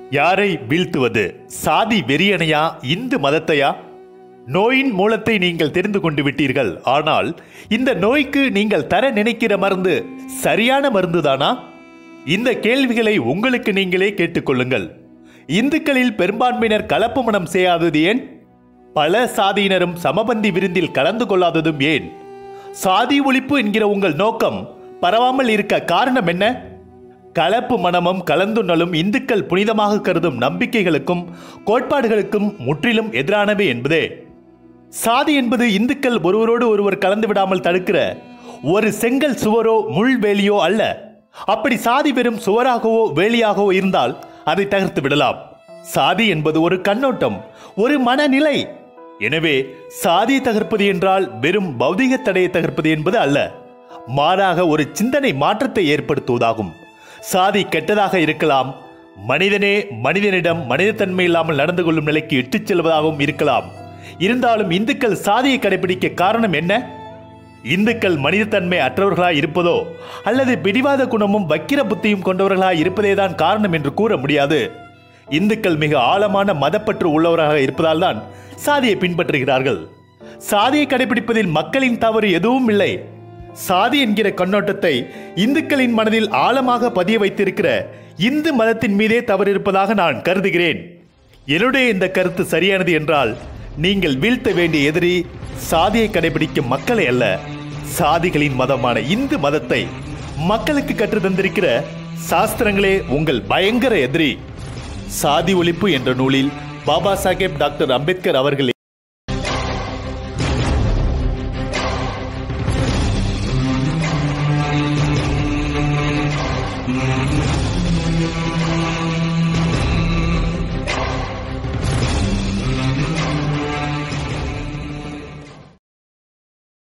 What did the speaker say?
யாரை வீழ்த்துவது சாதி வெறியனையா இந்து மதத்தையா நோயின் மூலத்தை நீங்கள் தெரிந்து கொண்டு விட்டீர்கள் ஆனால் இந்த நோய்க்கு நீங்கள் தர நினைக்கிற மருந்து சரியான மருந்துதானா இந்த கேள்விகளை உங்களுக்கு நீங்களே கேட்டுக்கொள்ளுங்கள் இந்துக்களில் பெரும்பான்மையினர் கலப்பு மனம் செய்யாதது ஏன் பல சாதியினரும் சமபந்தி விருந்தில் கலந்து கொள்ளாததும் ஏன் சாதி ஒழிப்பு என்கிற உங்கள் நோக்கம் பரவாமல் இருக்க காரணம் என்ன கலப்பு மனமும் கலந்துணலும் இந்துக்கள் புனிதமாக கருதும் நம்பிக்கைகளுக்கும் கோட்பாடுகளுக்கும் முற்றிலும் எதிரானவை என்பதே சாதி என்பது இந்துக்கள் ஒருவரோடு ஒருவர் கலந்து விடாமல் தடுக்கிற ஒரு செங்கல் சுவரோ முள்வேலியோ அல்ல அப்படி சாதி வெறும் சுவராகவோ வேலியாகவோ இருந்தால் அதை தகர்த்து விடலாம் சாதி என்பது ஒரு கண்ணோட்டம் ஒரு மனநிலை எனவே சாதி தகர்ப்பது என்றால் வெறும் பௌதிக தடையை தகர்ப்பது என்பது அல்ல மாறாக ஒரு சிந்தனை மாற்றத்தை ஏற்படுத்துவதாகும் சாதி கெட்டதாக இருக்கலாம் மனிதனே மனிதனிடம் மனிதத்தன்மை இல்லாமல் நடந்து கொள்ளும் நிலைக்கு இட்டுச் செல்வதாகவும் இருக்கலாம் இருந்தாலும் இந்துக்கள் சாதியை கடைபிடிக்க காரணம் என்ன இந்துக்கள் மனிதத்தன்மை அற்றவர்களாய் இருப்பதோ அல்லது பிடிவாத குணமும் வக்கிர புத்தியும் கொண்டவர்களாய் இருப்பதேதான் காரணம் என்று கூற முடியாது இந்துக்கள் மிக ஆழமான மதப்பற்று உள்ளவராக இருப்பதால் தான் சாதியை பின்பற்றுகிறார்கள் சாதியை கடைபிடிப்பதில் மக்களின் தவறு எதுவும் இல்லை சாதி என்கிற கண்ணோட்டத்தை இந்துக்களின் மனதில் ஆழமாக பதிய வைத்திருக்கிற இந்து மதத்தின் மீதே தவறு இருப்பதாக நான் கருதுகிறேன் என்னுடைய இந்த கருத்து சரியானது என்றால் நீங்கள் வீழ்த்த வேண்டிய எதிரி சாதியை கடைபிடிக்கும் மக்களை அல்ல சாதிகளின் மதமான இந்து மதத்தை மக்களுக்கு கற்று தந்திருக்கிற சாஸ்திரங்களே உங்கள் பயங்கர எதிரி சாதி ஒழிப்பு என்ற நூலில் பாபா சாஹேப் டாக்டர் அம்பேத்கர் அவர்கள்